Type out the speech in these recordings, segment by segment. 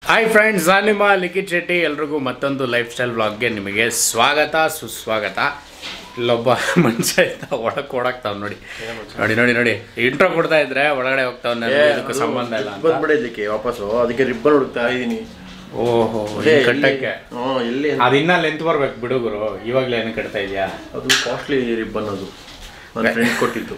Hi friends ನಾನು ನಿಮ್ಮ ಲಿಖಿತ್ ಶೆಟ್ಟಿ ಎಲ್ರಿಗೂ ಮತ್ತೊಂದು ಲೈಫ್ ಸ್ಟೈಲ್ ವ್ಲಾಗ್ಗೆ ನಿಮಗೆ ಸ್ವಾಗತ ಸುಸ್ವಾಗತ ಇಲ್ಲೊಬ್ಬ ಮನುಷ್ಯ ಇದ್ದ ಒಳಗೆ ಓಡಾಕ್ತಾವ್ ನೋಡಿ ನೋಡಿ ನೋಡಿ ನೋಡಿ ಇಂಟ್ರೋ ಕೊಡ್ತಾ ಇದ್ರೆ ಒಳಗಡೆ ಹೋಗ್ತಾವ್ ಇದಕ್ಕೆ ಸಂಬಂಧ ಇಲ್ಲ ಅಂತ ಬಂದ್ಬಿಡಿದ್ಲಿಕ್ಕೆ ವಾಪಸ್ಸು ಅದಕ್ಕೆ ರಿಬ್ಬನ್ ಹುಡುಕ್ತಾ ಇದೀನಿ ಓಹೋ ಏ, ಈ ಕಟ್ಟಕ್ಕೆ ಹ್ಞೂ ಎಲ್ಲಿ ಅದು ಇನ್ನ ಲೆಂತ್ ಬರ್ಬೇಕು ಬಿಡುಗರು ಇವಾಗ್ಲೇ ಏನು ಕಟ್ತಾ ಇದೆಯಾ ಅದು ಕಾಸ್ಟ್ಲಿ ರಿಬ್ಬನ್ ಅದು ನನ್ನ ಫ್ರೆಂಡ್ ಕೊಟ್ಟಿದ್ದು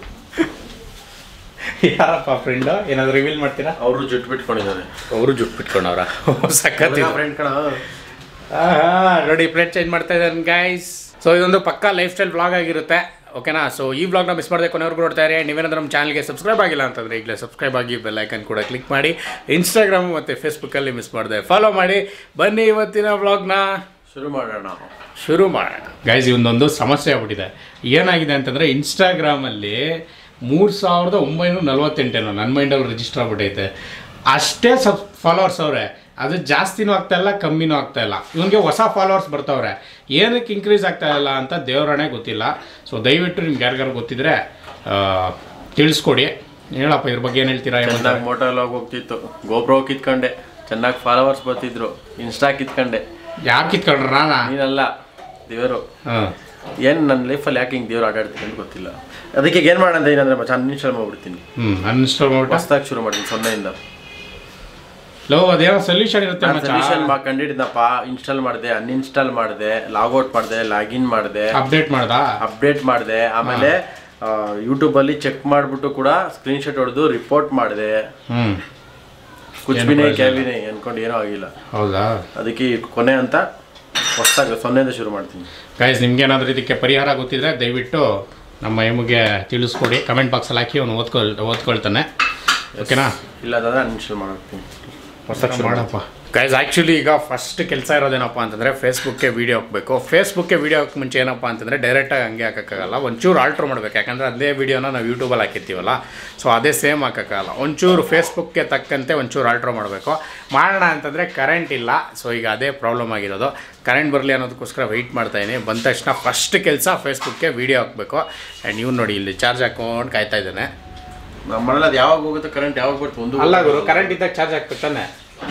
ಯಾರಪ್ಪ ಫ್ರೆಂಡ್ ಏನಾದ್ರು ರಿವೀಲ್ ಮಾಡ್ತೀರಾ ಅವರು ಜುಟ್ಟು ಬಿಟ್ಕೊಂಡಿದ್ದಾರೆ ಅವರು ಜುಟ್ಟು ಬಿಟ್ಕೊಂಡವ್ರ ಸಖತ್ ಇದು. ಫ್ರೆಂಡ್ ಕಣ ಆಹಾ, ನೋಡಿ ಪ್ಲೇಟ್ ಚೇಂಜ್ ಮಾಡ್ತಾ ಇದ್ದಾನೆ ಗೈಸ್ ಸೊ ಇದೊಂದು ಪಕ್ಕಾ ಲೈಫ್ ಸ್ಟೈಲ್ ಬ್ಲಾಗ್ ಆಗಿರುತ್ತೆ ಓಕೆನಾ ಸೊ ಈ ಬ್ಲಾಗ್ನ ಮಿಸ್ ಮಾಡದೆ ಕೊನೆವರೆಗೂ ನೋಡ್ತಾ ಇರಿ ನೀವೇನಾದ್ರೂ ನಮ್ಮ ಚಾನಲ್ಗೆ ಸಬ್ಸ್ಕ್ರೈಬ್ ಆಗಿಲ್ಲ ಅಂತಂದ್ರೆ ಈಗಲೇ ಸಬ್ಸ್ಕ್ರೈಬ್ ಆಗಿ ಬೆಲ್ ಐಕನ್ ಕೂಡ ಕ್ಲಿಕ್ ಮಾಡಿ ಇನ್ಸ್ಟಾಗ್ರಾಮ್ ಮತ್ತು ಫೇಸ್ಬುಕ್ಕಲ್ಲಿ ಮಿಸ್ ಮಾಡಿದೆ ಫಾಲೋ ಮಾಡಿ ಬನ್ನಿ ಇವತ್ತಿನ ಬ್ಲಾಗ್ನ ಶುರು ಮಾಡೋಣ ಶುರು ಮಾಡೋಣ ಗೈಸ್ ಇವೊಂದೊಂದು ಸಮಸ್ಯೆ ಆಗ್ಬಿಟ್ಟಿದೆ ಏನಾಗಿದೆ ಅಂತಂದರೆ ಇನ್ಸ್ಟಾಗ್ರಾಮಲ್ಲಿ ಮೂರು ಸಾವಿರದ ಒಂಬೈನೂರ ನಲ್ವತ್ತೆಂಟೇನೋ ನನ್ನ ಮೈಂಡಲ್ಲಿ ರಿಜಿಸ್ಟರ್ ಆಗ್ಬಿಟ್ಟೈತೆ ಅಷ್ಟೇ ಸಬ್ ಫಾಲೋವರ್ಸ್ ಅವರೇ ಅದು ಜಾಸ್ತಿನೂ ಆಗ್ತಾ ಇಲ್ಲ ಕಮ್ಮಿನೂ ಆಗ್ತಾ ಇಲ್ಲ ಇವನಿಗೆ ಹೊಸ ಫಾಲೋವರ್ಸ್ ಬರ್ತಾವ್ರೆ ಏನಕ್ಕೆ ಇನ್ಕ್ರೀಸ್ ಆಗ್ತಾ ಇಲ್ಲ ಅಂತ ದೇವರಣೆ ಗೊತ್ತಿಲ್ಲ ಸೊ ದಯವಿಟ್ಟು ನಿಮ್ಗೆ ಯಾರಿಗಾರು ಗೊತ್ತಿದ್ರೆ ಆ, ತಿಳಿಸ್ಕೊಡಿ ಹೇಳಪ್ಪ ಇದ್ರ ಬಗ್ಗೆ ಏನು ಹೇಳ್ತೀರಾ ಏನು ಚೆನ್ನಾಗಿ ಮೋಟೋ ಲಾಗ್ ಹೋಗ್ತಿತ್ತು ಗೋಪ್ರೋ ಕಿತ್ಕೊಂಡೆ ಚೆನ್ನಾಗಿ ಫಾಲೋವರ್ಸ್ ಬರ್ತಿದ್ರು ಇನ್ಸ್ಟಾ ಕಿತ್ಕೊಂಡೆ ಯಾಕೆ ಕಿತ್ಕೊಂಡ್ರ ನಾನಾ ನೀನಲ್ಲ ದೇವರು ಹಾಂ ಏನು ನನ್ನ ಲೈಫಲ್ಲಿ ಯಾಕೆ ಹಿಂಗೆ ದೇವ್ರು ಆಟಾಡ್ತೀನಿ ಅಂತ ಗೊತ್ತಿಲ್ಲ ಅದಕ್ಕೆ ಏನು ಮಾಡೋಣ ಅಂತ ಏನಂದ್ರೆ ಮಚ್ಚ ಅನ್ಇನ್ಸ್ಟಾಲ್ ಮಾಡ್ಬಿಡ್ತೀನಿ ಹ್ಞೂ ಅನ್ಇನ್ಸ್ಟಾಲ್ ಮಾಡ್ಬಿಟ್ಟು ಹೊಸ್ದಾಗಿ ಶುರು ಮಾಡ್ತೀನಿ ಸೊನ್ನೆಯಿಂದ ಲೋ ಅದೇನೋ ಸೊಲ್ಯೂಷನ್ ಇರುತ್ತೆ ನಾನು ಮಚ್ಚ ಸೊಲ್ಯೂಷನ್ ಮಾ ಕಂಡಿಡಿದ್ನಪ್ಪ ಇನ್ಸ್ಟಾಲ್ ಮಾಡಿದೆ ಅನ್ಇನ್ಸ್ಟಾಲ್ ಮಾಡಿದೆ ಲಾಗೌಟ್ ಮಾಡಿದೆ ಲಾಗಿನ್ ಮಾಡಿದೆ ಅಪ್ಡೇಟ್ ಮಾಡ್ದಾ ಅಪ್ಡೇಟ್ ಮಾಡಿದೆ ಆಮೇಲೆ ಯೂಟ್ಯೂಬಲ್ಲಿ ಚೆಕ್ ಮಾಡಿಬಿಟ್ಟು ಕೂಡ ಸ್ಕ್ರೀನ್ಶಾಟ್ ಹೊಡೆದು ರಿಪೋರ್ಟ್ ಮಾಡಿದೆ ಹ್ಞೂ ಕುಚ್ಬಿನೇ ಕ್ಯಾಬಿನೇ ಅನ್ಕೊಂಡು ಏನೂ ಆಗಿಲ್ಲ ಹೌದಾ ಅದಕ್ಕೆ ಈ ಕೊನೆ ಅಂತ ಹೊಸ್ದಾಗಿ ಸೊನ್ನೆಯಿಂದ ಶುರು ಮಾಡ್ತೀನಿ ಗೈಸ್ ನಿಮ್ಗೇನಾದ್ರೂ ಇದಕ್ಕೆ ಪರಿಹಾರ ಗೊತ್ತಿದ್ರೆ ದಯವಿಟ್ಟು ನಮ್ಮ ಎಮ್ಗೆ ತಿಳಿಸ್ಕೊಡಿ ಕಮೆಂಟ್ ಬಾಕ್ಸಲ್ಲಿ ಹಾಕಿ ಅವನು ಓದ್ಕೊಳ್ ಓದ್ಕೊಳ್ತಾನೆ ಓಕೆನಾ ಇಲ್ಲ ಅಂತಂದ್ರೆ ಅನ್ಇನ್ಸ್ಟಾಲ್ ಮಾಡ್ತೀನಿ ಹೊಸ್ದಾಗಿ ಶುರು ಮಾಡಪ್ಪ ಗೈಸ್ ಆ್ಯಕ್ಚುಲಿ ಈಗ ಫಸ್ಟ್ ಕೆಲಸ ಇರೋದೇನಪ್ಪ ಅಂತಂದರೆ ಫೇಸ್ಬುಕ್ಗೆ ವೀಡಿಯೋ ಹಾಕಬೇಕು ಫೇಸ್ಬುಕ್ಗೆ ವೀಡಿಯೋ ಹಾಕಿ ಮುಂಚೆ ಏನಪ್ಪ ಅಂತಂದರೆ ಡೈರೆಕ್ಟಾಗಿ ಹಂಗೆ ಹಾಕೋಕ್ಕಾಗಲ್ಲ ಒಂಚೂರು ಆಲ್ಟ್ರ್ ಮಾಡ್ಬೇಕು ಯಾಕಂದರೆ ಅದೇ ವೀಡಿಯೋನ ನಾವು ಯೂಟ್ಯೂಬಲ್ಲಿ ಹಾಕಿರ್ತೀವಲ್ಲ ಸೊ ಅದೇ ಸೇಮ್ ಹಾಕೋಕ್ಕಾಗಲ್ಲ ಒಂಚೂರು ಫೇಸ್ಬುಕ್ಗೆ ತಕ್ಕಂತೆ ಒಂಚೂರು ಆಲ್ಟ್ರ್ ಮಾಡಬೇಕು ಮಾಡೋಣ ಅಂತಂದರೆ ಕರೆಂಟ್ ಇಲ್ಲ ಸೊ ಈಗ ಅದೇ ಪ್ರಾಬ್ಲಮ್ ಆಗಿರೋದು ಕರೆಂಟ್ ಬರಲಿ ಅನ್ನೋದಕ್ಕೋಸ್ಕರ ವೆಯ್ಟ್ ಮಾಡ್ತಾಯಿದ್ದೀನಿ ಬಂದ ತಕ್ಷಣ ಫಸ್ಟ್ ಕೆಲಸ ಫೇಸ್ಬುಕ್ಗೆ ವೀಡಿಯೋ ಹಾಕಬೇಕು ಆ್ಯಂಡ್ ಇವ್ನು ನೋಡಿ ಇಲ್ಲಿ ಚಾರ್ಜ್ ಹಾಕೊಂಡು ಕಾಯ್ತಾ ಇದ್ದಾನೆ ನಮ್ಮ ಮನೇಲಿ ಅದು ಯಾವಾಗ ಹೋಗುತ್ತೆ ಕರೆಂಟ್ ಯಾವಾಗ ಬರುತ್ತೆ ಒಂದು ಅಲ್ಲ ಗುರು ಕರೆಂಟ್ ಇದ್ದಾಗ ಚಾರ್ಜ್ ಹಾಕ್ಬೇಕು ತಾನೆ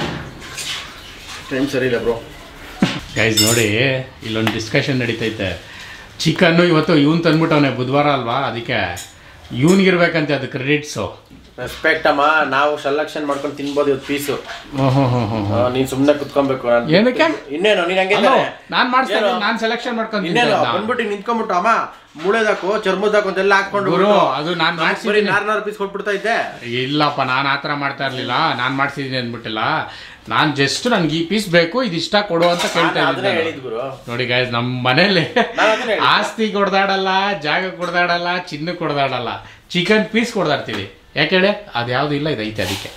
ಟೈಮ್ ಸರಿ ಇಲ್ಲ ಬ್ರೋ ಗೈಸ್ ನೋಡಿ ಇಲ್ಲೊಂದು ಡಿಸ್ಕಷನ್ ನಡೀತೈತೆ ಚಿಕನ್ನು ಇವತ್ತು ಇವನ್ ತಂದ್ಬಿಟ್ಟವನೆ ಬುಧವಾರ ಅಲ್ವಾ ಅದಕ್ಕೆ ಇವನಿಗಿರ್ಬೇಕಂತೆ ಅದು ಕ್ರೆಡಿಟ್ಸು ರೆಸ್ಪೆಕ್ಟ್ ಅಮ್ಮ ನಾವು ಸೆಲೆಕ್ಷನ್ ಮಾಡ್ಕೊಂಡು ತಿನ್ಬೋದು ಇವತ್ತು ಪೀಸು ಹ್ಞೂ ಹ್ಞೂ ಹ್ಞೂ ಹ್ಞೂ ನೀನ್ ಸುಮ್ನೆ ಕುತ್ಕೊಬೇಕು ನಾನ್- ಏನಕ್ಕೆ? ಇನ್ನೇನು ನೀನ್ ಹಂಗೆ ಅಲ್ಲೋ, ತಾನೆ? ನಾನ್ ಮಾಡಿಸ್ತಾ ಏನು? ನಾನು ಸೆಲೆಕ್ಷನ್ ಮಾಡ್ಕೊಂಡು ಇನ್ನೇನು ಬಂದ್ಬಿಟ್ಟು ನಿಂತ್ಕೊಂಡ್ಬಿಟ್ಟು ಅಮ್ಮ ಮೂಳೆದಾಕು ಚರ್ಮದಾಕು ಅಂತೆಲ್ಲ ಹಾಕೊಂಡು ಗುರು ಅದು ನಾನು ಬರೀ ಮಾಡಿಸಿದ್ದೀನಿ ನಾರ್ ನಾರ್ ಪೀಸ್ ಕೊಟ್ಬಿಡ್ತಾ ಇದ್ದೆ ಇಲ್ಲಪ್ಪ ನಾನು ಆ ಥರ ಮಾಡ್ತಾ ಇರಲಿಲ್ಲ ನಾನು ಮಾಡಿಸಿದ್ದೀನಿ ಅಂದ್ಬಿಟ್ಟಿಲ್ಲ ನಾನು ಜಸ್ಟ್ ನನಗೆ ಈ ಪೀಸ್ ಬೇಕು ಇದಿಷ್ಟ ಕೊಡು ಅಂತ ಕೇಳ್ತಾ ನಾನು ಅದನ್ನೇ ಇದ್ದೆ ಹೇಳಿದ್ ಗುರು ನೋಡಿ ಗಾಯ್ಸ್ ನಮ್ಮ ಮನೇಲಿ ನಾನು ಅದನ್ನೇ ಹೇಳಿದ್ದು. ಆಸ್ತಿ ಕೊಡ್ದಾಡಲ್ಲ ಜಾಗ ಕೊಡ್ದಾಡಲ್ಲ ಚಿನ್ನ ಕೊಡ್ದಾಡಲ್ಲ ಚಿಕನ್ ಪೀಸ್ ಕೊಡ್ದಾಡ್ತೀವಿ ಯಾಕೆ ಹೇಳಿ ಅದು ಯಾವುದು ಇಲ್ಲ ಇದು ಐತೆ ಅದಕ್ಕೆ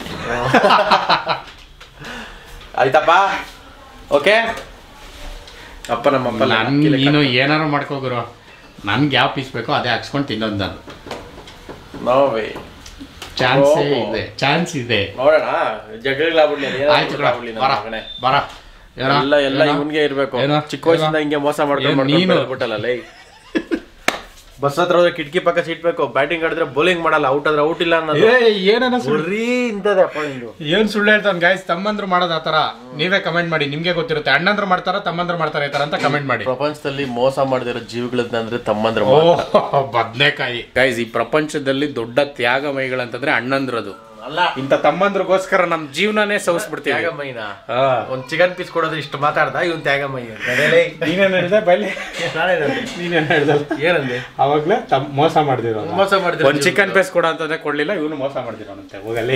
ಆಯ್ತಪ್ಪ ಓಕೆ ಅಪ್ಪ ನಮ್ಮ ಅಪ್ಪ ನನ್ ನೀನು ಏನಾರು ಮಾಡ್ಕೋಗುರು ನನ್ಗೆ ಯಾವ ಪೀಸ್ ಬೇಕೋ ಅದೇ ಹಾಕ್ಸ್ಕೊಂಡು ತಿನ್ನೋದು ನಾನು ನೋವೇ ಚಾನ್ಸೇ ಓ. ಇದೆ ಚಾನ್ಸ್ ಇದೆ ನೋಡೋಣ ಜಗಳಾಗ್ಬಿಡ್ಲಿ ಅದು ಏನಾದ್ರು ಆಯ್ತು ಕಣ, ಆಗ್ಬಿಡ್ಲಿ ನನ್ನ ಬರ ಮಗನೇ. ಬರ ಏನೋ? ಎಲ್ಲ ಎಲ್ಲ ಏನೋ? ಇವನ್ಗೆ ಇರ್ಬೇಕು ಏನೋ? ಚಿಕ್ಕ ವಯಸ್ಸಿಂದ ಹಿಂಗೆ ಮೋಸ ಮಾಡ್ಕೊಂಡು ಏನ್ ಮಾಡ್ಕೊಂಡು ನೀನು? ಬೆಳ್ದ್ಬಿಟ್ಟಲ್ಲ ಲೈ ಬಸ್ ಹತ್ರ ಹೋದ್ರೆ ಕಿಟಕಿ ಪಕ್ಕ ಸಿಟ್ಬೇಕು ಬ್ಯಾಟಿಂಗ್ ಆಡಿದ್ರೆ ಬೌಲಿಂಗ್ ಮಾಡಲ್ಲ ಔಟ್ ಆದ್ರೆ ಔಟ್ ಇಲ್ಲ ಅನ್ನೋದು ಏ ಏನನ್ನ ಸುಳ್ಳು ಬರೀ ಇಂಥದ್ದೇ ಅಪ್ಪ ನಿಂದು ಏನ್ ಸುಳ್ಳು ಹೇಳ್ತಾನೆ ಗಾಯ್ಸ್ ತಮ್ಮಂದ್ರು ಮಾಡೋದು ಆ ಥರ ನೀವೇ ಕಮೆಂಟ್ ಮಾಡಿ ನಿಮ್ಗೆ ಗೊತ್ತಿರುತ್ತೆ ಅಣ್ಣಂದ್ರು ಮಾಡ್ತಾರ ತಮ್ಮಂದ್ರು ಮಾಡ್ತಾರೆ ಈ ಥರ ಅಂತ ಕಮೆಂಟ್ ಮಾಡಿ ಪ್ರಪಂಚದಲ್ಲಿ ಮೋಸ ಮಾಡದಿರೋ ಜೀವಿಗಳನ್ನ ಅಂದ್ರೆ ತಮ್ಮಂದ್ರ ಓ ಬದ್ನೆಕಾಯಿ ಗೈಸ್ ಈ ಪ್ರಪಂಚದಲ್ಲಿ ದೊಡ್ಡ ತ್ಯಾಗಮಯಿಗಳಂತಂದ್ರೆ ಅಣ್ಣಂದ್ರದು ಅಲ್ಲ ಇಂಥ ತಮ್ಮಂದ್ರಿಗೋಸ್ಕರ ನಮ್ ಜೀವನನೇ ಸವಿಸ್ಬಿಡ್ತೀವಿ ತ್ಯಾಗಮಯ್ಯನ ಒಂದ್ ಚಿಕನ್ ಪೀಸ್ ಕೊಡೋದ್ರೆ ಇಷ್ಟು ಮಾತಾಡ್ದ ಇವನ್ ತ್ಯಾಗಮಯ್ಯ ನೀನೇನ್ ಹೇಳ್ದೆ ಬಲ್ಲಿ ನೀನೇನ್ ಹೇಳ್ದೆ ಏನಂದೆ ಅವಾಗ್ಲೇ ತಮ್ ಮೋಸ ಮಾಡ್ದಿರೋ ಮೋಸ ಮಾಡಿದ್ರೆ ಒಂದ್ ಚಿಕನ್ ಪೀಸ್ ಕೊಡ ಅಂತಂದ್ರೆ ಕೊಡ್ಲಿಲ್ಲ ಇವನು ಮೋಸ ಮಾಡ್ದಿರೋನಂತೆ ಹೋಗಲ್ಲಿ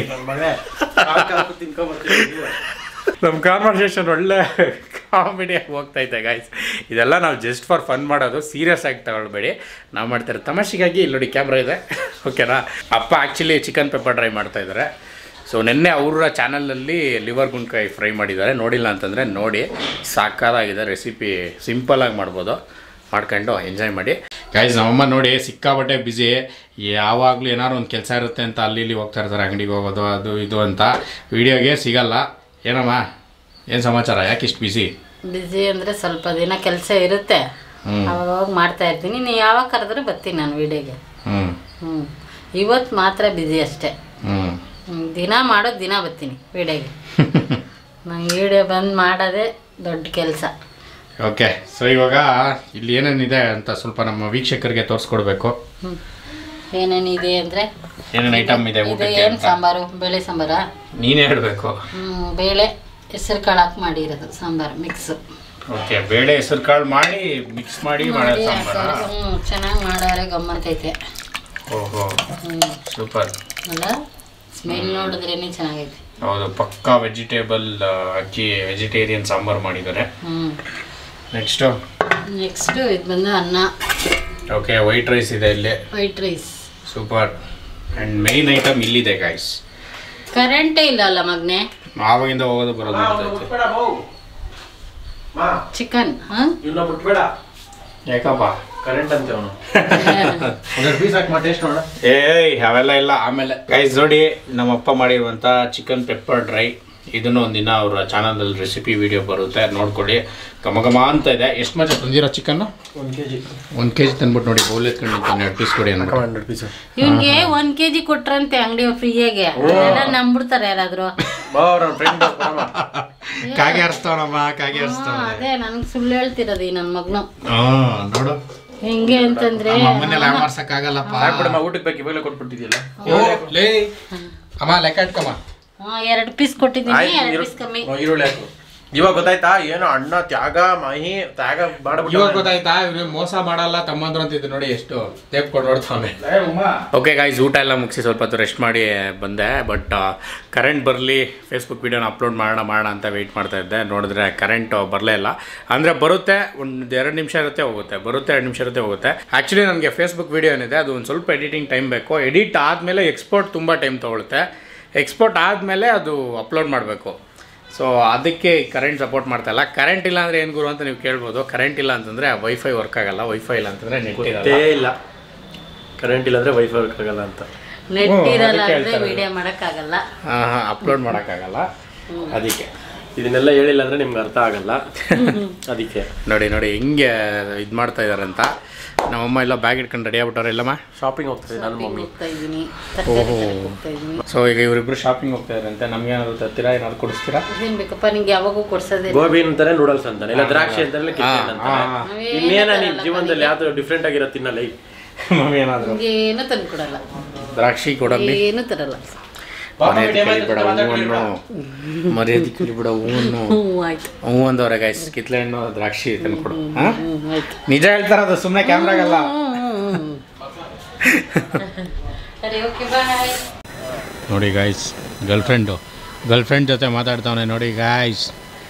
ನಮ್ಮ ಕಾನ್ವರ್ಸೇಷನ್ ಒಳ್ಳೆ ಕಾಮಿಡಿಯಾಗಿ ಹೋಗ್ತಾ ಇದೆ ಗಾಯ್ಸ್ ಇದೆಲ್ಲ ನಾವು ಜಸ್ಟ್ ಫಾರ್ ಫನ್ ಮಾಡೋದು ಸೀರಿಯಸ್ ಆಗಿ ತಗೊಳ್ಬೇಡಿ ನಾವು ಮಾಡ್ತಾರೆ ತಮಾಷೆಗಾಗಿ ಇಲ್ಲಿ ನೋಡಿ ಕ್ಯಾಮ್ರಾ ಇದೆ ಓಕೆನಾ ಅಪ್ಪ ಆ್ಯಕ್ಚುಲಿ ಚಿಕನ್ ಪೆಪ್ಪರ್ ಡ್ರೈ ಮಾಡ್ತಾ ಇದ್ದಾರೆ ಸೊ ನಿನ್ನೆ ಅವರ ಚಾನಲಲ್ಲಿ ಲಿವರ್ ಗುಂಡ್ಕಾಯಿ ಫ್ರೈ ಮಾಡಿದ್ದಾರೆ ನೋಡಿಲ್ಲ ಅಂತಂದರೆ ನೋಡಿ ಸಾಕಾಗಿದೆ ರೆಸಿಪಿ ಸಿಂಪಲಾಗಿ ಮಾಡ್ಬೋದು ಮಾಡ್ಕೊಂಡು ಎಂಜಾಯ್ ಮಾಡಿ ಗೈಸ್ ನಮ್ಮಮ್ಮ ನೋಡಿ ಸಿಕ್ಕಾಬಟ್ಟೆ ಬ್ಯುಸಿ ಯಾವಾಗಲೂ ಏನಾದ್ರು ಒಂದು ಕೆಲಸ ಇರುತ್ತೆ ಅಂತ ಅಲ್ಲಿ ಇಲ್ಲಿ ಹೋಗ್ತಾ ಇರ್ತಾರೆ ಅಂಗಡಿಗೆ ಹೋಗೋದು ಅದು ಇದು ಅಂತ ವಿಡಿಯೋಗೆ ಸಿಗಲ್ಲ ಏನಮ್ಮ ಏನು ಸಮಾಚಾರ ಯಾಕೆ ಇಷ್ಟು ಬ್ಯುಸಿ ಬ್ಯುಸಿ ಅಂದರೆ ಸ್ವಲ್ಪ ದಿನ ಕೆಲಸ ಇರುತ್ತೆ ಹ್ಮ್. ಅವಾಗ ಅವಾಗ ಮಾಡ್ತಾ ಇರ್ತೀನಿ ನೀವು ಯಾವಾಗ ಕರೆದ್ರೆ ಬರ್ತೀನಿ ನಾನು ವಿಡಿಯೋಗೆ ಹ್ಞೂ ಹ್ಞೂ ಇವತ್ತು ಮಾತ್ರ ಬ್ಯುಸಿ ಅಷ್ಟೇ ಹ್ಞೂ ಹ್ಮ್, ದಿನ ಮಾಡೋದು ದಿನ ಬರ್ತೀನಿ ವಿಡಿಯೋಗೆ ನಂಗೆ ವಿಡಿಯೋ ಬಂದ್ ಮಾಡೋದೇ ದೊಡ್ಡ ಕೆಲಸ ಓಕೆ ಸೊ ಇವಾಗ ಇಲ್ಲಿ ಏನೇನಿದೆ ಅಂತ ಸ್ವಲ್ಪ ನಮ್ಮ ವೀಕ್ಷಕರಿಗೆ ತೋರಿಸ್ಕೊಡ್ಬೇಕು ಏನೇನಿದೆ ಅಂದ್ರೆ ಏನೇನು ಐಟಮ್ ಇದೆ ಇದು ಊಟಕ್ಕೆ ಏನು ಅಂತ ಸಾಂಬಾರು ಬೇಳೆ ಸಾಂಬಾರಾ ನೀನೇ ಹೇಳಬೇಕು ಹ್ಮ್, ಬೇಳೆ ಹೆಸರು ಕಾಳು ಹಾಕಿ ಮಾಡಿರೋದು ಸಾಂಬಾರು ಮಿಕ್ಸ್ ಓಕೆ ಬೇಳೆ ಹೆಸರು ಕಾಳು ಮಾಡಿ ಮಿಕ್ಸ್ ಮಾಡಿ ಮಾಡೋದು ಸಾಂಬಾರ ಹ್ಞೂ ಚೆನ್ನಾಗಿ ಮಾಡೋರೆ ಗಮ್ಮತ್ತೈತೆ ಓಹೋ ಹ್ಞೂ ಸೂಪರ್ ಅಲ್ಲ ಸ್ಮೆಲ್ ನೋಡಿದ್ರೇನೆ ಚೆನ್ನಾಗೈತೆ ಹೌದು ಪಕ್ಕಾ ವೆಜಿಟೇಬಲ್ ಅಕ್ಕಿ ವೆಜಿಟೇರಿಯನ್ ಸಾಂಬಾರು ಮಾಡಿದ್ದಾರೆ ಹ್ಞೂ ನೆಕ್ಸ್ಟು ನೆಕ್ಸ್ಟು ಇದು ಬಂದು ಅನ್ನ ಓಕೆ ವೈಟ್ ರೈಸ್ ಇದೆ ಇಲ್ಲಿ white rice super and main item ಇಲ್ಲಿದೆ ಗಾಯ್ಸ್ ಕರೆಂಟೇ ಇಲ್ಲ ಅಲ್ಲ ಮಗ್ನೆ ಆವಾಗಿಂದ ಹೋಗೋದು ಬರೋದು ನಡ್ದೈತೆ. ಚಿಕನ್ ಹಾಂ ಇನ್ನ ಮುಟ್ಬೇಡ ಯಾಕಪ್ಪ ಕರೆಂಟ್ ಅಂತೆ ಅವನು ಒಂದೆರಡು ಪೀಸ್ ಹಾಕಿ ಟೇಸ್ಟ್ ನೋಡ ಏಯ್ ಅವೆಲ್ಲ ಇಲ್ಲ ಆಮೇಲೆ ಗೈಸ್ ನೋಡಿ ನಮ್ಮ ಅಪ್ಪ ಮಾಡಿರುವಂಥ ಚಿಕನ್ ಪೆಪ್ಪರ್ ಡ್ರೈ ಇದನ್ನು ಒಂದಿನ ಅವರ ಚಾನಲಲ್ಲಿ ರೆಸಿಪಿ ವಿಡಿಯೋ ಬರುತ್ತೆ ನೋಡ್ಕೊಳ್ಳಿ ಘಮ ಘಮ ಅಂತ ಇದೆ ಎಷ್ಟು ಮಜಾ ತಂದಿರೋ ಚಿಕನ್ ಒಂದು ಕೆ ಜಿ ಒಂದು ಕೆ ಜಿ ತಂದ್ಬಿಟ್ಟು ನೋಡಿ ಬೌಲ್ ಎತ್ಕೊಂಡು ಎರಡು ಪೀಸ್ ಕೊಡಿ ಅಂದ್ಬಿಟ್ಟು ಹಂಡ್ರೆಡ್ ಪೀಸ್ ಇವನ್ಗೆ ಒಂದ್ ಕೆಜಿ ಕೊಟ್ರಂತೆ ಅಂಗಡಿ ಫ್ರೀಯಾಗೆ ಅದೆಲ್ಲ ನಂಬಿಡ್ತಾರೆ ಯಾರಾದ್ರು ಬಾ ಅವ್ರ ಫ್ರೆಂಡ್ ಕಾಗೆ ಹರಿಸ್ತಾವನಮ್ಮ ಕಾಗೆ ಹಾ, ಅದೇ ನನ್ಗೆ ಸುಳ್ಳು ಹೇಳ್ತಿರೋದು ಈ ನನ್ನ ಮಗನು ಹಾಂ ನೋಡು ಹೆಂಗೆ ಅಂತಂದ್ರೆ ಅಮ್ಮನೆಲ್ಲ ಯಾಮಾರ್ಸಕ್ಕಾಗಲ್ಲಪ್ಪ ಹಾಕ್ಬಿಡಮ್ಮ ಊಟಕ್ಕೆ ಬೇಕು ಇವಾಗಲೇ ಕೊಟ್ಬಿಟ್ಟಿದ್ಯಲ್ಲ ಲೇ ಅಮ್ಮ ಲೆಕ್ಕ ಇಟ್ಕಮ್ಮ ಹಾ ಎರಡು ಪೀಸ್ ಕೊಟ್ಟಿದ್ದೀನಿ ಎರಡು ಪೀಸ್ ಕಮ್ಮಿ ಹ್ಮ್, ಈರುಳ್ಳಿ ಹಾಕು ಇವಾಗ ಗೊತ್ತಾಯ್ತಾ ಏನು ಅಣ್ಣ ತ್ಯಾಗ ಮಹಿ ತ್ಯಾಗ ಮಾಡ್ಬಿಟ್ಟು ಇವಾಗ ಗೊತ್ತಾಯ್ತಾ ಇವ್ರು ಮೋಸ ಮಾಡಲ್ಲ ತಮ್ಮಂದ್ರು ಅಂತಿದ್ದು ನೋಡಿ ಎಷ್ಟು ಟೇಪ್ ಕೊಟ್ಟು ನೋಡ್ತಾವೆ ಓಕೆ ಗಾಯ್ಸ್ ಊಟ ಎಲ್ಲ ಮುಗಿಸಿ ಸ್ವಲ್ಪ ಹೊತ್ತು ರೆಸ್ಟ್ ಮಾಡಿ ಬಂದೆ ಬಟ್ ಕರೆಂಟ್ ಬರಲಿ ಫೇಸ್ಬುಕ್ ವೀಡಿಯೋನ ಅಪ್ಲೋಡ್ ಮಾಡೋಣ ಮಾಡೋಣ ಅಂತ ವೆಯ್ಟ್ ಮಾಡ್ತಾ ಇದ್ದೆ ನೋಡಿದ್ರೆ ಕರೆಂಟ್ ಬರಲೇ ಇಲ್ಲ ಅಂದರೆ ಬರುತ್ತೆ ಒಂದು ಎರಡು ನಿಮಿಷ ಇರುತ್ತೆ ಹೋಗುತ್ತೆ ಬರುತ್ತೆ ಎರಡು ನಿಮಿಷ ಇರುತ್ತೆ ಹೋಗುತ್ತೆ ಆ್ಯಕ್ಚುಲಿ ನನಗೆ ಫೇಸ್ಬುಕ್ ವೀಡಿಯೋ ಏನಿದೆ ಅದು ಒಂದು ಸ್ವಲ್ಪ ಎಡಿಟಿಂಗ್ ಟೈಮ್ ಬೇಕು ಎಡಿಟ್ ಆದಮೇಲೆ ಎಕ್ಸ್ಪೋರ್ಟ್ ತುಂಬ ಟೈಮ್ ತೊಗೊಳುತ್ತೆ ಎಕ್ಸ್ಪೋರ್ಟ್ ಆದಮೇಲೆ ಅದು ಅಪ್ಲೋಡ್ ಮಾಡಬೇಕು ಸೊ ಅದಕ್ಕೆ ಕರೆಂಟ್ ಸಪೋರ್ಟ್ ಮಾಡ್ತಾ ಇಲ್ಲ ಕರೆಂಟ್ ಇಲ್ಲ ಅಂದರೆ ಏನು ಗುರು ಅಂತ ನೀವು ಕೇಳ್ಬೋದು ಕರೆಂಟ್ ಇಲ್ಲ ಅಂತಂದರೆ ವೈಫೈ ವರ್ಕ್ ಆಗಲ್ಲ ವೈಫೈ ಇಲ್ಲ ಅಂತಂದರೆ ನೆಟ್ ಇರಲ್ಲ ಗೊತ್ತೇ ಇಲ್ಲ ಕರೆಂಟ್ ಇಲ್ಲಾಂದ್ರೆ ವೈಫೈ ವರ್ಕ್ ಆಗಲ್ಲ ಅಂತ ನೆಟ್ ಹ್ಮ್, ಇರಲ್ಲ ಅದಕ್ಕೆ ಅಂದ್ರೆ ಹೇಳ್ತಾರೆ. ವಿಡಿಯೋ ಮಾಡಕ್ಕಾಗಲ್ಲ ಹಾಂ ಹಾಂ ಅಪ್ಲೋಡ್ ಮಾಡೋಕ್ಕಾಗಲ್ಲ ಅದಕ್ಕೆ ಇದನ್ನೆಲ್ಲ ಹೇಳಿಲ್ಲ ಅಂದ್ರೆ ನಿಮ್ಗೆ ಅರ್ಥ ಆಗಲ್ಲ ಅದಕ್ಕೆ ನೋಡಿ ನೋಡಿ ಹೆಂಗೆ ಇದು ಮಾಡ್ತಾ ಇದ್ದಾರೆ ಅಂತ ನಮ್ಮಮ್ಮ ಎಲ್ಲ ಬ್ಯಾಗ್ ಇಟ್ಕೊಂಡು ರೆಡಿ ಆಗ್ಬಿಟ್ಟವ್ರೆ ಇಲ್ಲಮ್ಮ ಶಾಪಿಂಗ್ ಹೋಗ್ತಾರೆ ನನ್ನ ಮಮ್ಮಿ ಹೋಗ್ತಾ ಇದೀನಿ ತರಕಾರಿ ತರಕ್ ಹೋಗ್ತಾ ಇದೀನಿ ಸೊ ಈಗ ಇವರಿಬ್ರು ಶಾಪಿಂಗ್ ಹೋಗ್ತಾ ಇದಾರಂತೆ ನಮ್ಗೆ ಏನಾದ್ರು ತರ್ತೀರಾ ಏನಾದ್ರು ಕೊಡಿಸ್ತೀರಾ ಏನ್ ಬೇಕಪ್ಪ ನಿಂಗೆ ಯಾವಾಗೂ ಕೊಡ್ಸೋದೇ ಗೋಬಿ ಅಂತಾರೆ ನೂಡಲ್ಸ್ ಅಂತಾನೆ ಇಲ್ಲ ದ್ರಾಕ್ಷಿ ಅಂತಾರೆ ಕಿಚನ್ ಅಂತಾನೆ ಇನ್ನೇನ ನಿನ್ ಜೀವನದಲ್ಲಿ ಯಾವ್ದು ಡಿಫ್ರೆಂಟ್ ಆಗಿರೋ ತಿನ್ನಲ್ಲ ಈಗ ಮಮ್ಮಿ ಏನಾದ್ರು ನಿಂಗೆ ಏನು ತಂದು ಕೊಡಲ್ಲ ದ್ರಾಕ್ಷಿ ಕೊಡಮ್ಮಿ ಏನು ತರಲ್ಲ ಮರ್ಯಾದೆ ಕಲಿಬೇಡ ಹೂವನ್ನು ಮರ್ಯಾದೆ ಕಲಿಬೇಡ ಹೂವನ್ನು ಹ್ಞೂ ಆಯ್ತು ಹೂ ಅಂದವ್ರೆ ಗಾಯ್ಸ್ ಕಿತ್ಲೆ ಹಣ್ಣು ದ್ರಾಕ್ಷಿ ತಂದ್ಕೊಡು ಹಾಂ ಹ್ಞೂ ಆಯ್ತು ನಿಜ ಹೇಳ್ತಾರ ಅದು ಸುಮ್ಮನೆ ಕ್ಯಾಮ್ರಾಗಲ್ಲ ಸರಿ ಓಕೆ ಬಾಯ್ ನೋಡಿ ಗಾಯ್ಸ್ ಗರ್ಲ್ಫ್ರೆಂಡು ಗರ್ಲ್ಫ್ರೆಂಡ್ ಜೊತೆ ಮಾತಾಡ್ತಾವನೆ ನೋಡಿ ಗಾಯ್ಸ್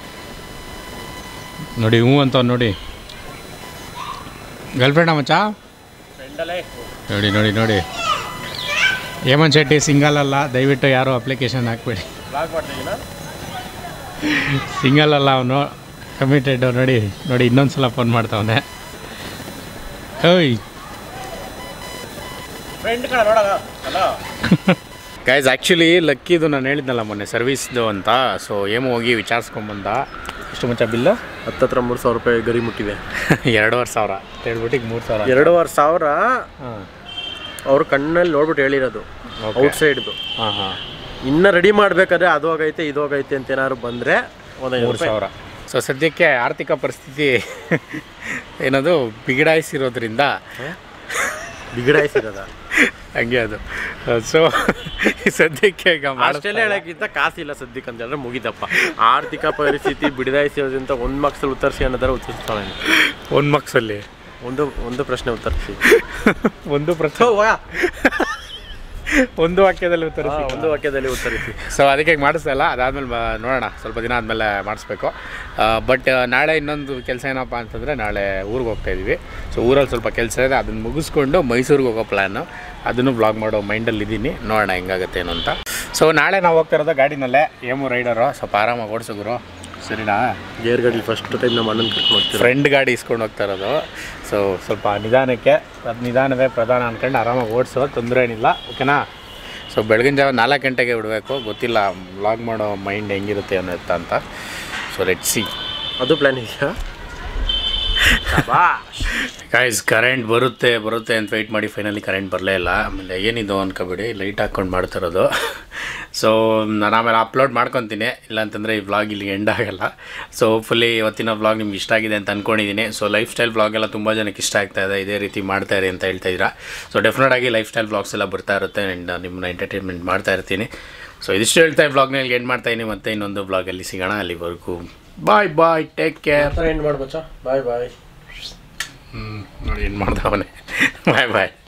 ನೋಡಿ ಹ್ಞೂ ಅಂತ ನೋಡಿ ಗರ್ಲ್ಫ್ರೆಂಡ ಮಚ್ಚ ನೋಡಿ ನೋಡಿ ನೋಡಿ ಹೇಮಂತ್ ಶೆಟ್ಟಿ ಸಿಂಗಲ್ ಅಲ್ಲ ದಯವಿಟ್ಟು ಯಾರು ಅಪ್ಲಿಕೇಶನ್ ಹಾಕ್ಬೇಡಿ ಸಿಂಗಲ್ ಅಲ್ಲ ಅವನು ಕಮಿಟೆಡ್ ನೋಡಿ ನೋಡಿ ಇನ್ನೊಂದು ಸಲ ಫೋನ್ ಮಾಡ್ತಾವನೆ ಓಯ್ ಫ್ರೆಂಡ್ ಕಣ ನೋಡಲ್ಲ ಅಲ್ಲ ಗೈಸ್ ಆ್ಯಕ್ಚುಲಿ ಲಕ್ಕಿದು ನಾನು ಹೇಳಿದ್ನಲ್ಲ ಮೊನ್ನೆ ಸರ್ವಿಸ್ದು ಅಂತ ಸೊ ಏಮೋ ಹೋಗಿ ವಿಚಾರಿಸ್ಕೊಂಬಂದ ಎಷ್ಟು ಮುಂಚೆ ಬಿಲ್ಲು ಹತ್ತತ್ರ ಮೂರು ಸಾವಿರ ರೂಪಾಯಿ ಗರಿ ಮುಟ್ಟಿದೆ ಎರಡೂವರೆ ಸಾವಿರ ಹೇಳ್ಬಿಟ್ಟು ಈಗ ಮೂರು ಸಾವಿರ ಎರಡೂವರೆ ಸಾವಿರ ಹಾಂ ಅವ್ರ ಕಣ್ಣಲ್ಲಿ ನೋಡ್ಬಿಟ್ಟು ಹೇಳಿರೋದು Okay. ಔಟ್ ಸೈಡ್ದು ಹಾಂ ಹಾಂ ಇನ್ನ ರೆಡಿ ಮಾಡ್ಬೇಕಾದ್ರೆ ಅದು ಹೋಗೈತೆ ಇದು ಹೋಗೈತೆ ಅಂತ ಏನಾದ್ರು ಬಂದ್ರೆ ಒಂದೈದು ಮೂರು ರೂಪಾಯಿ ಸಾವಿರ ಸೊ ಸದ್ಯಕ್ಕೆ ಆರ್ಥಿಕ ಪರಿಸ್ಥಿತಿ ಏನದು ಬಿಗಡಾಯಿಸಿರೋದ್ರಿಂದ ಬಿಗಡಾಯಿಸಿರೋದ ಹಂಗೆ ಅದು ಸೊ ಸದ್ಯಕ್ಕೆ ಈಗ ಅಷ್ಟೆಲ್ಲ ಮಾಡಿಸ್ತಾ ಇಲ್ಲ. ಹೇಳಕ್ಕಿಂತ ಕಾಸಿಲ್ಲ ಸದ್ಯಕ್ಕೆ ಅಂತ ಹೇಳಿದ್ರೆ ಮುಗಿದಪ್ಪ ಆರ್ಥಿಕ ಪರಿಸ್ಥಿತಿ ಬಿಡದಾಯಿಸಿರೋದ್ರಿಂದ ಒಂದು ಮಾರ್ಕ್ಸಲ್ಲಿ ಉತ್ತರಿಸಿ ಅನ್ನೋದಾರ ಉತ್ತರಿಸ್ತಾನೆ ಒಂದು ಮಕ್ಸಲ್ಲಿ ಒಂದು ಒಂದು ಪ್ರಶ್ನೆ ಉತ್ತರಿಸಿ ಒಂದು ಪ್ರಶ್ನೆ ಒಂದು ವಾಕ್ಯದಲ್ಲಿ ಉತ್ತರ ಒಂದು ವಾಕ್ಯದಲ್ಲಿ ಉತ್ತರಿಸಿ ಸೊ ಅದಕ್ಕೆ ಈಗ ಮಾಡಿಸ್ತಾ ಇಲ್ಲ ಅದಾದ್ಮೇಲೆ ಬ ನೋಡೋಣ ಸ್ವಲ್ಪ ದಿನ ಆದಮೇಲೆ ಮಾಡಿಸ್ಬೇಕು ಬಟ್ ನಾಳೆ ಇನ್ನೊಂದು ಕೆಲಸ ಏನಪ್ಪ ಅಂತಂದರೆ ನಾಳೆ ಊರಿಗೆ ಹೋಗ್ತಾ ಇದ್ದೀವಿ ಸೊ ಊರಲ್ಲಿ ಸ್ವಲ್ಪ ಕೆಲಸ ಇದೆ ಅದನ್ನು ಮುಗಿಸ್ಕೊಂಡು ಮೈಸೂರಿಗೆ ಹೋಗೋ ಪ್ಲ್ಯಾನು ಅದನ್ನು ಬ್ಲಾಗ್ ಮಾಡೋ ಮೈಂಡಲ್ಲಿ ಇದ್ದೀನಿ ನೋಡೋಣ ಹೆಂಗಾಗುತ್ತೆ ಏನು ಅಂತ ಸೊ ನಾಳೆ ನಾವು ಹೋಗ್ತಾ ಇರೋದು ಗಾಡಿನಲ್ಲೇ ಏಮು ರೈಡರು ಸ್ವಲ್ಪ ಆರಾಮಾಗಿ ಓಡಿಸೋಗುರು ಸರಿನಾ ಗೇರ್ ಗಾಡಿ ಫಸ್ಟ್ ಟೈಮ್ ನಮ್ಮ ಅಣ್ಣನ ಕರ್ಕೊಂಡು ಹೋಗ್ತೀರ ಫ್ರೆಂಡ್ ಗಾಡಿ ಇಸ್ಕೊಂಡು ಹೋಗ್ತಾ ಇರೋದು ಸೊ ಸ್ವಲ್ಪ ನಿಧಾನಕ್ಕೆ ಅದು ನಿಧಾನವೇ ಪ್ರಧಾನ ಅಂದ್ಕೊಂಡು ಆರಾಮಾಗಿ ಓಡಿಸೋ ತೊಂದರೆ ಏನಿಲ್ಲ ಓಕೆನಾ ಸೊ ಬೆಳಗಿನ ಜಾವ ನಾಲ್ಕು ಗಂಟೆಗೆ ಬಿಡಬೇಕು ಗೊತ್ತಿಲ್ಲ ವ್ಲಾಗ್ ಮಾಡೋ ಮೈಂಡ್ ಹೆಂಗಿರುತ್ತೆ ಅನ್ನೋತ್ತ ಅಂತ ಸೊ ಲೆಟ್ ಸಿ ಅದು ಪ್ಲಾನ್ ಇದೆಯಾ ಶಬಾಷ್ ಗಾಯ್ಸ್ ಕರೆಂಟ್ ಬರುತ್ತೆ ಬರುತ್ತೆ ಅಂತ ವೆಯ್ಟ್ ಮಾಡಿ ಫೈನಲಿ ಕರೆಂಟ್ ಬರಲೇ ಇಲ್ಲ ಆಮೇಲೆ ಏನಿದು ಅನ್ಕೋಬೇಡಿ ಲೈಟ್ ಹಾಕ್ಕೊಂಡು ಮಾಡ್ತಿರೋದು ಸೊ ನಾನು ಆಮೇಲೆ ಅಪ್ಲೋಡ್ ಮಾಡ್ಕೊತೀನಿ ಇಲ್ಲಾಂತಂದರೆ ಈ ವ್ಲಾಗ್ ಇಲ್ಲಿ ಎಂಡ್ ಆಗಲ್ಲ ಸೊ ಹೋಪ್ಫುಲಿ ಇವತ್ತಿನ ವ್ಲಾಗ್ ನಿಮ್ಗೆ ಇಷ್ಟ ಆಗಿದೆ ಅಂತ ಅಂದ್ಕೊಂಡಿದ್ದೀನಿ ಸೊ ಲೈಫ್ ಸ್ಟೈಲ್ ವ್ಲಾಗ್ ಎಲ್ಲ ತುಂಬ ಜನಕ್ಕೆ ಇಷ್ಟ ಆಗ್ತಾ ಇದೆ ಇದೇ ರೀತಿ ಮಾಡ್ತಾ ಇರಿ ಅಂತ ಹೇಳ್ತಾ ಇದ್ದೀರಾ ಸೊ ಡೆಫಿನೆಟ್ ಆಗಿ ಲೈಫ್ ಸ್ಟೈಲ್ ವ್ಲಾಗ್ಸ್ ಎಲ್ಲ ಬರ್ತಾ ಇರುತ್ತೆ ಆ್ಯಂಡ್ ನಿಮ್ಮನ್ನ ಎಂಟರ್ಟೈನ್ಮೆಂಟ್ ಮಾಡ್ತಾ ಇರ್ತೀನಿ ಸೊ ಇದಿಷ್ಟು ಹೇಳ್ತಾ ವ್ಲಾಗ್ನ ಇಲ್ಲಿ ಎಂಡ್ ಮಾಡ್ತಾ ಇದ್ದೀನಿ ಮತ್ತೆ ಇನ್ನೊಂದು ವ್ಲಾಗಲ್ಲಿ ಸಿಗೋಣ ಅಲ್ಲಿವರೆಗೂ bye bye take care end ಮಾಡ್ಬೋಚಾ ಬಾಯ್ ಬಾಯ್ ಹ್ಞೂ ನೋಡಿ ಏನು ಮಾಡ್ದವನೇ ಬಾಯ್ ಬಾಯ್